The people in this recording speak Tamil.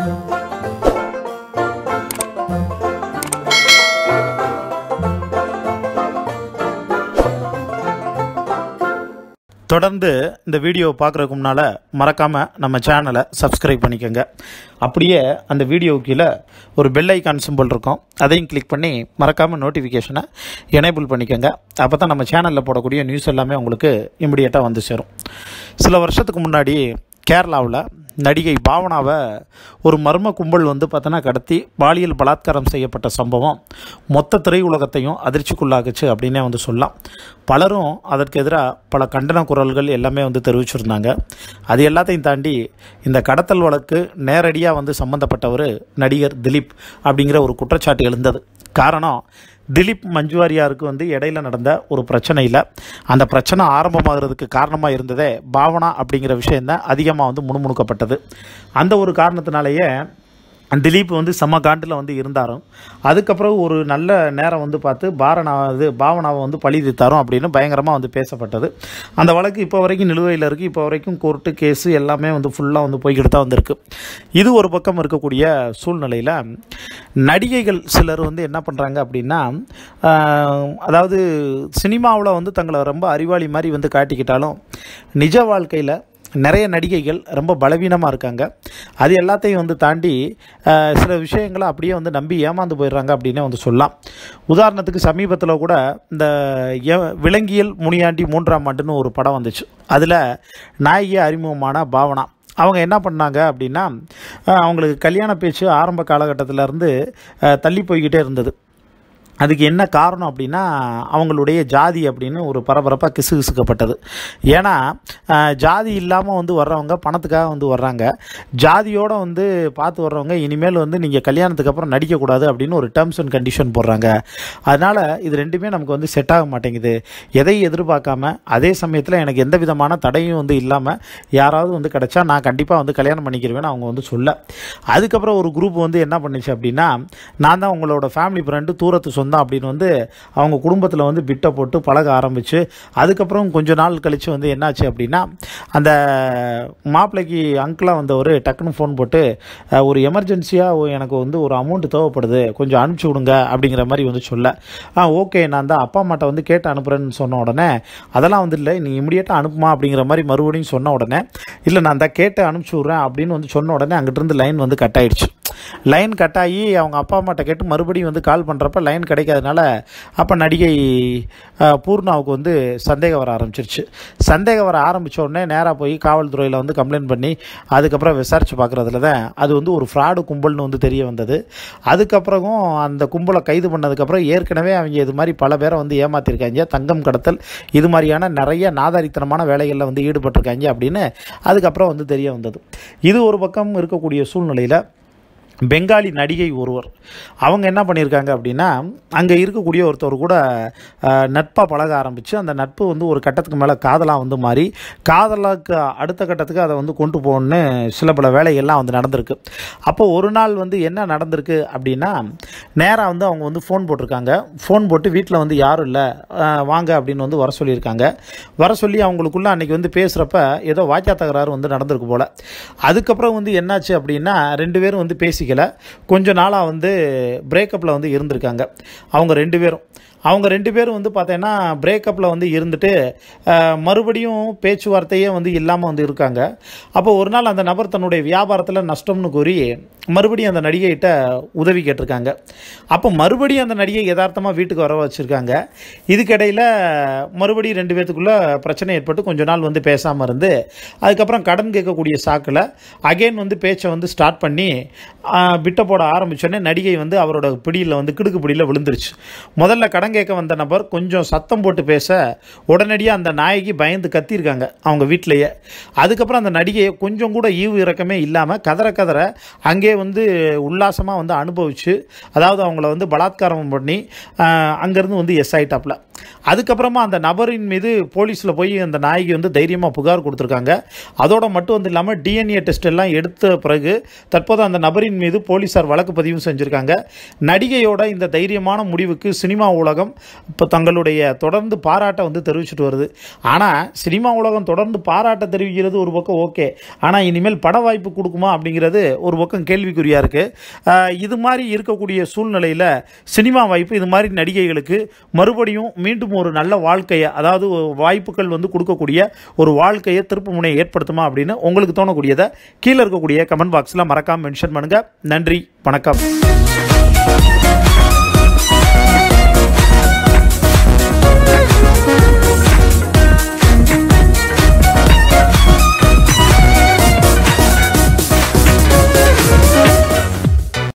தொடர்ந்து இந்த வீடியோவை பார்க்குறதுக்கு முன்னால் மறக்காமல் நம்ம சேனலை சப்ஸ்கிரைப் பண்ணிக்கோங்க அப்படியே அந்த வீடியோ கீழே ஒரு பெல் ஐக்கான் சிம்பிள் இருக்கும் அதையும் கிளிக் பண்ணி மறக்காமல் நோட்டிஃபிகேஷனை எனேபிள் பண்ணிக்கோங்க அப்போ தான் நம்ம சேனலில் போடக்கூடிய நியூஸ் எல்லாமே உங்களுக்கு இமிடியேட்டாக வந்து சேரும் சில வருஷத்துக்கு முன்னாடி கேரளாவில் நடிகை பாவனாவை ஒரு மர்ம கும்பல் வந்து பார்த்தோன்னா கடத்தி பாலியல் பலாத்காரம் செய்யப்பட்ட சம்பவம் மொத்த திரையுலகத்தையும் அதிர்ச்சிக்குள்ளாகுச்சு அப்படின்னே வந்து சொல்லலாம் பலரும் அதற்கு எதிராக பல கண்டன குரல்கள் எல்லாமே வந்து தெரிவிச்சிருந்தாங்க அது எல்லாத்தையும் தாண்டி இந்த கடத்தல் வழக்கு நேரடியாக வந்து சம்மந்தப்பட்டவர் நடிகர் திலீப் அப்படிங்கிற ஒரு குற்றச்சாட்டு எழுந்தது காரணம் திலீப் மஞ்சுவாரியாருக்கு வந்து இடையில நடந்த ஒரு பிரச்சனையில் அந்த பிரச்சனை ஆரம்பமாகிறதுக்கு காரணமாக இருந்ததே பாவனா அப்படிங்கிற விஷயந்தான் அதிகமாக வந்து முணுமுணுக்கப்பட்டது அந்த ஒரு காரணத்தினாலேயே திலீப் வந்து செம்ம காண்டில் வந்து இருந்தாரும் அதுக்கப்புறம் ஒரு நல்ல நேரம் வந்து பார்த்து பாரணா இது பாவனாவை வந்து பழி தீர்த்தாரும் அப்படின்னு பயங்கரமாக வந்து பேசப்பட்டது அந்த வழக்கு இப்போ வரைக்கும் நிலுவையில் இருக்குது இப்போ வரைக்கும் கோர்ட்டு கேஸு எல்லாமே வந்து ஃபுல்லாக வந்து போய்கிட்டு தான் வந்திருக்கு இது ஒரு பக்கம் இருக்கக்கூடிய சூழ்நிலையில் நடிகைகள் சிலர் வந்து என்ன பண்ணுறாங்க அப்படின்னா ஆஹ், அதாவது சினிமாவில் வந்து தங்களை ரொம்ப அறிவாளி மாதிரி வந்து காட்டிக்கிட்டாலும் நிஜ வாழ்க்கையில் நிறைய நடிகைகள் ரொம்ப பலவீனமாக இருக்காங்க அது எல்லாத்தையும் வந்து தாண்டி அஹ், சில விஷயங்களை அப்படியே வந்து நம்பி ஏமாந்து போயிடுறாங்க அப்படின்னே வந்து சொல்லலாம் உதாரணத்துக்கு சமீபத்தில் கூட இந்த எ- விலங்கியல் முனியாண்டி மூன்றாம் ஆண்டுன்னு ஒரு படம் வந்துச்சு அதில் நாயகி அறிமுகமான பாவனா அவங்க என்ன பண்ணாங்க அப்படின்னா அஹ், அவங்களுக்கு கல்யாண பேச்சு ஆரம்ப காலகட்டத்திலேருந்து தள்ளி போய்கிட்டே இருந்தது அதுக்கு என்ன காரணம் அப்படின்னா அவங்களுடைய ஜாதி அப்படின்னு ஒரு பரபரப்பாக கிசுகிசுக்கப்பட்டது ஏன்னா அஹ், ஜாதி இல்லாமல் வந்து வர்றவங்க பணத்துக்காக வந்து வர்றாங்க ஜாதியோடு வந்து பார்த்து வர்றவங்க இனிமேல் வந்து நீங்கள் கல்யாணத்துக்கு அப்புறம் நடிக்கக்கூடாது அப்படின்னு ஒரு டேர்ம்ஸ் அண்ட் கண்டிஷன் போடுறாங்க அதனால் இது ரெண்டுமே நமக்கு வந்து செட் ஆக மாட்டேங்குது எதை எதிர்பார்க்காம அதே சமயத்தில் எனக்கு எந்த விதமான தடையும் வந்து இல்லாமல் யாராவது வந்து கிடைச்சா நான் கண்டிப்பாக வந்து கல்யாணம் பண்ணிக்கிறவேன்னு அவங்க வந்து சொல்ல அதுக்கப்புறம் ஒரு குரூப் வந்து என்ன பண்ணுச்சு அப்படின்னா நான் தான் உங்களோட ஃபேமிலி ஃப்ரெண்டு தூரத்து சொந்தம் அப்படின்னு வந்து அவங்க குடும்பத்தில் வந்து பிட்டை போட்டு பழக ஆரம்பித்து அதுக்கப்புறம் கொஞ்ச நாள் கழித்து வந்து என்னாச்சு அப்படின்னா அந்த மாப்பிள்ளைக்கு அங்கிளாக வந்தவர் டக்குன்னு ஃபோன் போட்டு அஹ், ஒரு எமர்ஜென்சியாக எனக்கு வந்து ஒரு அமௌண்ட் தேவைப்படுது கொஞ்சம் அனுப்பிச்சி விடுங்க அப்படிங்கிற மாதிரி வந்து சொல்ல ஆ ஓகே நான் தான் அப்பா அம்மாட்ட வந்து கேட்டு அனுப்புகிறேன்னு சொன்ன உடனே அதெல்லாம் வந்து இல்லை நீ இமிடியேட்டாக அனுப்புமா அப்படிங்கிற மாதிரி மறுபடியும் சொன்ன உடனே இல்லை நான் தான் கேட்டு அனுப்பிச்சி விட்றேன் அப்படின்னு வந்து சொன்ன உடனே அங்கிட்டிருந்து லைன் வந்து கட் ஆயிடுச்சு லைன் கட் ஆகி அவங்க அப்பா அம்மாட்ட கேட்டு மறுபடியும் வந்து கால் பண்ணுறப்ப லைன் கிடைக்காதனால அப்போ நடிகை அஹ், பூர்ணாவுக்கு வந்து சந்தேகம் வர ஆரம்பிச்சிருச்சு சந்தேகம் வர ஆரம்பித்த உடனே நேராக போய் காவல்துறையில் வந்து கம்ப்ளைண்ட் பண்ணி அதுக்கப்புறம் விசாரித்து பார்க்குறதுல தான் அது வந்து ஒரு ஃப்ராடு கும்பல்னு வந்து தெரிய வந்தது அதுக்கப்புறமும் அந்த கும்பலை கைது பண்ணதுக்கப்புறம் ஏற்கனவே அவங்க இது மாதிரி பல பேரை வந்து ஏமாற்றிருக்காங்க தங்கம் கடத்தல் இது மாதிரியான நிறைய நாதாரித்தனமான வேலைகளில் வந்து ஈடுபட்டிருக்காங்க அப்படின்னு அதுக்கப்புறம் வந்து தெரிய வந்தது இது ஒரு பக்கம் இருக்கக்கூடிய சூழ்நிலையில் பெங்காலி நடிகை ஒருவர் அவங்க என்ன பண்ணியிருக்காங்க அப்படின்னா அங்கே இருக்கக்கூடிய ஒருத்தர் கூட நட்பாக பழக ஆரம்பித்து அந்த நட்பு வந்து ஒரு கட்டத்துக்கு மேலே காதலாக வந்து மாறி காதலாக்கு அடுத்த கட்டத்துக்கு அதை வந்து கொண்டு போகணுன்னு சில பல வேலைகள்லாம் வந்து நடந்திருக்கு அப்போ ஒரு நாள் வந்து என்ன நடந்திருக்கு அப்படின்னா நேராக வந்து அவங்க வந்து ஃபோன் போட்டிருக்காங்க ஃபோன் போட்டு வீட்டில் வந்து யாரும் இல்லை வாங்க அப்படின்னு வந்து வர சொல்லியிருக்காங்க வர சொல்லி அவங்களுக்குள்ள அன்னைக்கு வந்து பேசுகிறப்ப ஏதோ வாக்கியா தகராறு வந்து நடந்திருக்கு போல் அதுக்கப்புறம் வந்து என்னாச்சு அப்படின்னா ரெண்டு பேரும் வந்து பேசிக்கல கொஞ்ச நாளாக வந்து பிரேக்கப்பில் வந்து இருந்திருக்காங்க அவங்க ரெண்டு பேரும் அவங்க ரெண்டு பேரும் வந்து பார்த்தீங்கன்னா பிரேக்கப்பில் வந்து இருந்துட்டு அஹ், மறுபடியும் பேச்சுவார்த்தையே வந்து இல்லாமல் வந்து இருக்காங்க அப்போ ஒரு நாள் அந்த நபர் தன்னுடைய வியாபாரத்தில் நஷ்டம்னு கூறி மறுபடியும் அந்த நடிகைகிட்ட உதவி கேட்டிருக்காங்க அப்போ மறுபடியும் அந்த நடிகை யதார்த்தமாக வீட்டுக்கு வர வச்சுருக்காங்க இதுக்கிடையில் மறுபடியும் ரெண்டு பேத்துக்குள்ளே பிரச்சனை ஏற்பட்டு கொஞ்ச நாள் வந்து பேசாமல் இருந்து அதுக்கப்புறம் கடன் கேட்கக்கூடிய சாக்கில் அகைன் வந்து பேச்சை வந்து ஸ்டார்ட் பண்ணி ஆஹ், பிட்டை போட ஆரம்பிச்சோடனே நடிகை வந்து அவரோட பிடியில் வந்து கிடுக்கு பிடியில் விழுந்துருச்சு முதல்ல கடன் கேட்க வந்த நபர் கொஞ்சம் சத்தம் போட்டு பேச உடனடியாக அந்த நாயகி பயந்து கத்தியிருக்காங்க அவங்க வீட்டிலேயே அதுக்கப்புறம் அந்த நடிகையை கொஞ்சம் கூட ஈவு இறக்கமே இல்லாமல் கதற கதற அங்கே வந்து உல்லாசமாக வந்து அனுபவிச்சு அதாவது அவங்கள வந்து பலாத்காரம் பண்ணி அங்கேருந்து வந்து எஸ் ஆயிட்டாப்ல அதுக்கப்புறமா அந்த நபரின் மீது போலீஸில் போய் அந்த நாயகி வந்து தைரியமாக புகார் கொடுத்துருக்காங்க அதோட மட்டும் வந்து இல்லாமல் டிஎன்ஏ டெஸ்ட் எல்லாம் எடுத்த பிறகு தற்போது அந்த நபரின் மீது போலீஸார் வழக்கு பதிவு செஞ்சுருக்காங்க நடிகையோட இந்த தைரியமான முடிவுக்கு சினிமா உலகம் இப்போ தங்களுடைய தொடர்ந்து பாராட்டை வந்து தெரிவிச்சிட்டு வருது ஆனால் சினிமா உலகம் தொடர்ந்து பாராட்ட தெரிவிக்கிறது ஒரு பக்கம் ஓகே ஆனால் இனிமேல் பட வாய்ப்பு கொடுக்குமா அப்படிங்கிறது ஒரு பக்கம் கேள்வி கேள்விக்குறியாக இருக்குது இது மாதிரி இருக்கக்கூடிய சூழ்நிலையில் சினிமா வாய்ப்பு இது மாதிரி நடிகைகளுக்கு மறுபடியும் மீண்டும் ஒரு நல்ல வாழ்க்கையை அதாவது வாய்ப்புகள் வந்து கொடுக்கக்கூடிய ஒரு வாழ்க்கையை திருப்பு முனையை ஏற்படுத்துமா அப்படின்னு உங்களுக்கு தோணக்கூடியதை கீழே இருக்கக்கூடிய கமெண்ட் பாக்ஸில் மறக்காமல் மென்ஷன் பண்ணுங்கள் நன்றி வணக்கம்